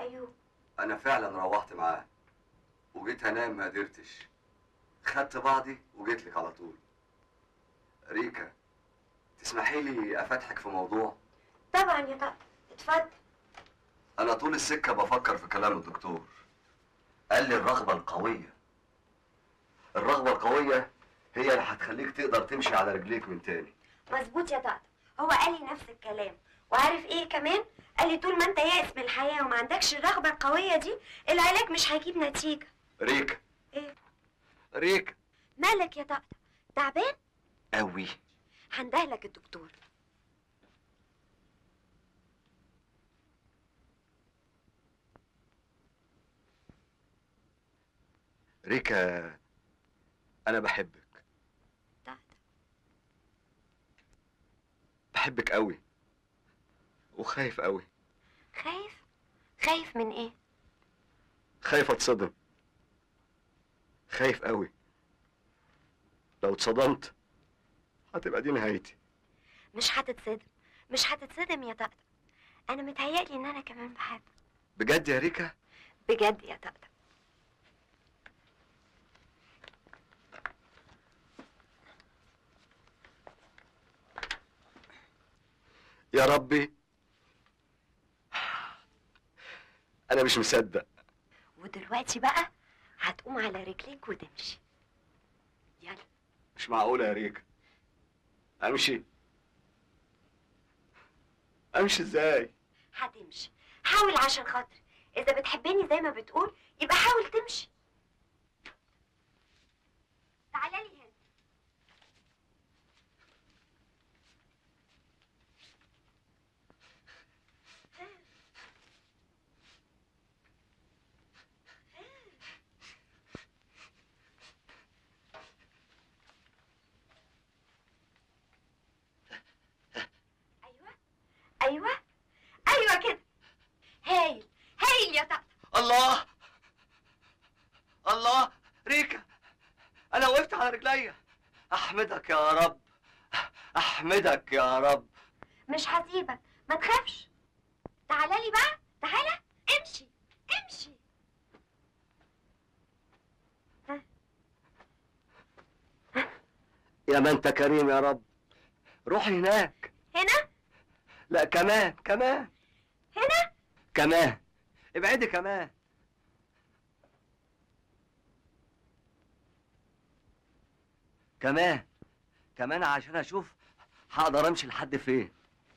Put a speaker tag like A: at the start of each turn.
A: ايوب
B: انا فعلا روحت معاه وجيت انام ما قدرتش خدت بعضي وجيت لك على طول ريكا تسمحي لي افتحك في موضوع
A: طبعا يا طقطق اتفضل
B: انا طول السكه بفكر في كلام الدكتور قال لي الرغبه القويه الرغبه القويه هي اللي هتخليك تقدر تمشي على رجليك من تاني
A: مظبوط يا طقطق هو قال لي نفس الكلام وعارف ايه كمان قال لي طول ما انت يائس من الحياه وما عندكش الرغبه القويه دي العلاج مش هيجيب نتيجه
B: ريكا
A: ايه
B: ريكا
A: مالك يا طقطق تعبان
B: قوي
A: هندهلك الدكتور
B: ريكا انا بحبك
A: طقطق
B: بحبك قوي وخايف قوي
A: خايف خايف من ايه
B: خايف اتصدم خايف قوي لو اتصدمت هتبقى دي نهايتي
A: مش هتتصدم مش هتتصدم يا طقطق انا متهيألي ان انا كمان بحبك
B: بجد يا ريكا
A: بجد يا طقطق
B: يا ربي انا مش مصدق
A: ودلوقتي بقى هتقوم على رجليك وتمشي يلا
B: مش معقولة يا ريكا امشي امشي ازاي
A: هتمشي حاول عشان خاطر اذا بتحبني زي ما بتقول يبقى حاول تمشي تعالى لي هنا ايوه ايوه ايوه كده هايل هايل يا طقطق
B: الله الله ريكا انا وقفت على رجليا احمدك يا رب احمدك يا رب
A: مش هسيبك ما تخافش تعالى لي بقى تعالى امشي امشي
B: يا ما انت كريم يا رب روحي هناك
A: هنا
B: لا كمان كمان
A: هنا
B: كمان ابعدي كمان كمان كمان عشان اشوف هقدر امشي لحد فين